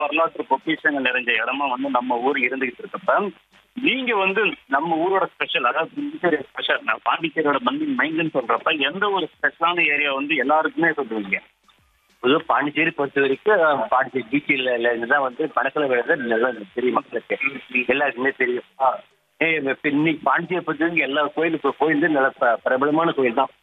வரலாற்று பொக்கிஷங்கள் நிறைஞ்ச இடமா வந்து நம்ம ஊர் இருந்துகிட்டு இருக்கப்ப நீங்க வந்து நம்ம ஊரோட ஸ்பெஷல் அதாவது பாண்டிச்சேரி ஸ்பெஷல் நான் பாண்டிச்சேரியோட மண்ணின் மைண்டுன்னு சொல்றப்ப எந்த ஒரு ஸ்பெஷலான ஏரியா வந்து எல்லாருக்குமே சொல்லுவீங்க பொதுவாக பாண்டிச்சேரி பொறுத்த வரைக்கும் அஹ், பாண்டிச்சேரி பீச்சில் தான் வந்து பணக்கில் விழுறது நல்லா தெரியும் மக்களுக்கு எல்லாருக்குமே தெரியும் ஏய், இப்ப இன்னைக்கு பாண்டிச்சேரி பொறுத்த வரைக்கும் எல்லா கோயிலுக்கு கோயில் நல்ல ப- பிரபலமான கோயில் தான்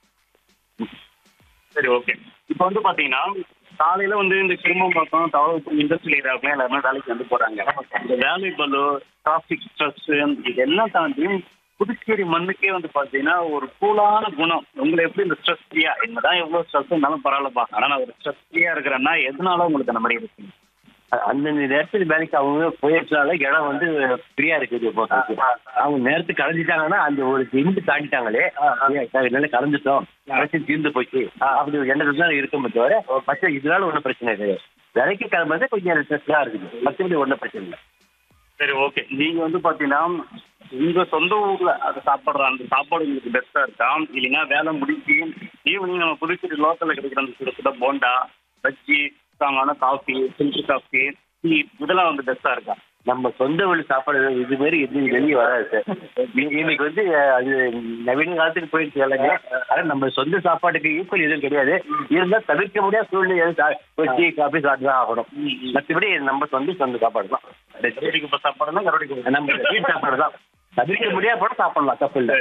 சரி ஓகே இப்போ வந்து பாத்தீங்கன்னா காலையில வந்து இந்த கிருமம்பாக்கம் தவறு இண்டஸ்ட்ரியல் ஏரியாவுக்குலாம் எல்லாருமே வேலைக்கு வந்து போறாங்க இந்த வேலை பலு டிராஃபிக் ஸ்ட்ரெஸ் இதெல்லாம் தாண்டி புதுச்சேரி மண்ணுக்கே வந்து பாத்தீங்கன்னா ஒரு கூலான குணம் உங்களை எப்படி இந்த ஸ்ட்ரெஸ் ஃப்ரீயா என்னதான் எவ்வளவு ஸ்ட்ரெஸ் இருந்தாலும் பரவாயில்லப்பா ஆனா நான் ஒரு ஸ்ட்ரெஸ் ஃப்ரீயா இருக்கிறேன்னா எதனால உங்களுக்கு அந்த மாதிரி இருக்கு அ- அந்தந்த நேரத்துக்கு வேலைக்கு அவங்க போயிடுறதுனால இடம் வந்து ஃப்ரீயா இருக்குது இப்போ அவங்க நேரத்துக்கு கலைஞ்சிட்டாங்கன்னா அந்த ஒரு இருந்து தாண்டிட்டாங்களே என்னால கலைஞ்சிட்டோம் பிரச்சனை தீர்ந்து போச்சு அப்படி ஒரு எண்ணத்துல தான் இருக்குமே தவிர மற்ற இதனால ஒன்றும் பிரச்சனை கிடையாது வேலைக்கு கிளம்புறது கொஞ்சம் ஸ்ட்ரெஸ்ஸாக இருக்குது மற்றபடி ஒன்றும் பிரச்சனை இல்லை சரி ஓகே நீங்க வந்து பாத்தீங்கன்னா உங்க சொந்த ஊர்ல அது சாப்பிடுற அந்த சாப்பாடு உங்களுக்கு பெஸ்டா இருக்கா இல்லைன்னா வேலை முடிச்சு ஈவினிங் நம்ம புதுச்சேரி லோக்கல்ல கிடைக்கிற அந்த சுட சுட போண்டா பஜ்ஜி ஸ்ட்ராங்கான காஃபி ஃபில்டர் காஃபி டீ இதெல்லாம் வந்து பெஸ்டா இருக்கா நம்ம சொந்த வீடு சாப்பாடு இது மாதிரி எதுவும் வெளியே வராது சார் இ- இன்னைக்கு வந்து அஹ், அது நவீன காலத்துக்கு போயிடுச்சு எல்லாமே ஆனா நம்ம சொந்த சாப்பாட்டுக்கு ஈக்குவல் எதுவும் கிடையாது இருந்தால் தவிர்க்க முடியாத சூழ்நிலை எதுவும் சா- ஒரு டீ காஃபி சாப்பிட்டு தான் ஆகணும் மற்றபடி நம்ம சொந்த சொந்த சாப்பாடு தான் கரோடிக்கு இப்போ சாப்பாடுனா கரோடிக்கு நம்ம வீட்டு சாப்பாடு தான் தவிர்க்க முடியாத கூட சாப்பிடலாம் தப்பு இல்லை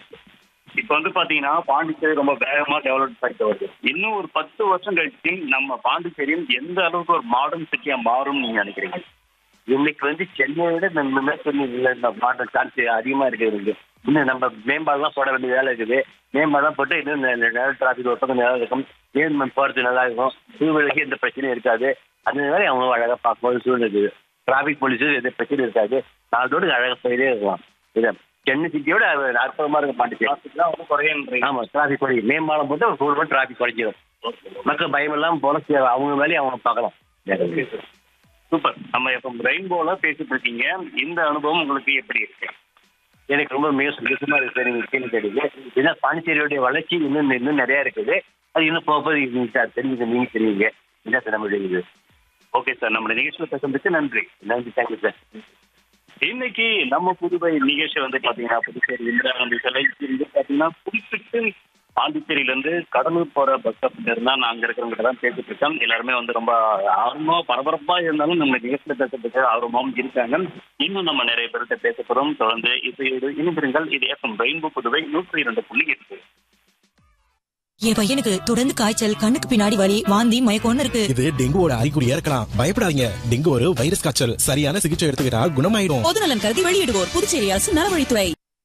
இப்போ வந்து பாத்தீங்கன்னா பாண்டிச்சேரி ரொம்ப வேகமா டெவலப் ஆகிட்டு வருது இன்னும் ஒரு பத்து வருஷம் கழிச்சு நம்ம பாண்டிச்சேரியும் எந்த அளவுக்கு ஒரு மாடர்ன் சிட்டியா மாறும் நீங்க நினைக்கிறீங்க இன்னைக்கு வந்து சென்னையை விட நம்ம மேற்கொண்டு இந்த மாற்ற சான்ஸ் அதிகமா இருக்குது இருக்கு இன்னும் நம்ம மேம்பாலம் போட வேண்டிய வேலை இருக்குது மேம்பாலம் போட்டு இன்னும் நேரம் டிராஃபிக் ஒரு பக்கம் நல்லா இருக்கும் மேம் போறது நல்லா இருக்கும் டூவீலருக்கு எந்த பிரச்சனையும் இருக்காது அந்த மாதிரி அவங்க அழகா பார்க்கும்போது சூழ்நிலை இருக்குது டிராஃபிக் போலீஸும் எந்த பிரச்சனையும் இருக்காது நாலு ரோடு அழகா போயிட்டே இருக்கலாம் இது சென்னை சிட்டியோட அது அற்புதமா இருக்கும் பாண்டிச்சேரி டிராஃபிக்லாம் வந்து குறையன்றீங்க ஆமா டிராஃபிக் குறையும் மேம்பாலம் போட்டு ஒரு ஃபோர் டிராஃபிக் குறைஞ்சிடும் மக்கள் பயம் இல்லாம போல அவங்க வேலையை அவங்க பார்க்கலாம் சூப்பர் நம்ம இப்போ ரெயின்போல பேசிட்டு இருக்கீங்க இந்த அனுபவம் உங்களுக்கு எப்படி இருக்கு எனக்கு ரொம்ப மிக சந்தோஷமா இருக்கு சார் நீங்க கேள்வி கேட்டீங்க ஏன்னா பாண்டிச்சேரியோடைய வளர்ச்சி இன்னும் இன்னும் நிறைய இருக்குது அது இன்னும் போக போக இது சார் தெரிஞ்சுக்க நீங்க தெரியுங்க என்ன சார் நம்மளுடைய இது ஓகே சார் நம்ம நிகழ்ச்சியில் பேசுறதுக்கு நன்றி நன்றி தேங்க்யூ சார் இன்னைக்கு நம்ம புதுவை நிகழ்ச்சி வந்து பாத்தீங்கன்னா புதுச்சேரி இந்திரா காந்தி சிலை இருந்து பாத்தீங்கன்னா குறிப்பிட்டு பாண்டிச்சேரியில இருந்து கடலூர் போற பஸ் ஸ்டாப்ல இருந்தா நான் அங்க இருக்கிறவங்க தான் பேசிட்டு இருக்கேன் எல்லாருமே வந்து ரொம்ப ஆர்வமா பரபரப்பா இருந்தாலும் நம்ம நிகழ்ச்சியில பேசுறதுக்கு ஆர்வமாவும் இருக்காங்க இன்னும் நம்ம நிறைய பேர்கிட்ட பேச போறோம் தொடர்ந்து இசையோடு இணைந்திருங்கள் இது எஃப்எம் ரெயின்போ புதுவை நூற்றி இரண்டு புள்ளி எட்டு என் பையனுக்கு தொடர்ந்து காய்ச்சல் கண்ணுக்கு பின்னாடி வலி வாந்தி மயக்கம்னு இருக்கு இது டெங்குவோட அறிகுறியா இருக்கலாம் பயப்படாதீங்க டெங்கு ஒரு வைரஸ் காய்ச்சல் சரியான சிகிச்சை எடுத்துக்கிட்டா குணமாயிடும் பொதுநலன் கருதி வெளியிடுவோர் புதுச்சேரி அரசு நலவழித்துறை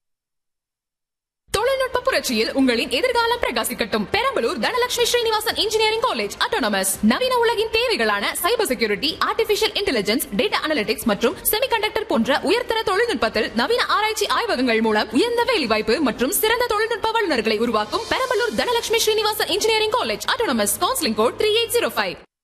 தொழில்நுட்ப புரட்சியில் உங்களின் எதிர்காலம் பிரகாசிக்கட்டும் Perambalur Dhanalakshmi Srinivasan engineering college autonomous நவீன உலகின் தேவைகளான cyber security artificial intelligence data analytics மற்றும் செமிகண்டக்டர் போன்ற உயர்தர தொழில்நுட்பத்தில் நவீன ஆராய்ச்சி ஆய்வகங்கள் மூலம் உயர்ந்த வேலைவாய்ப்பு மற்றும் சிறந்த தொழில்நுட்ப வல்லுநர்களை உருவாக்கும் Perambalur Dhanalakshmi Srinivasan engineering college autonomous counselling code three eight zero five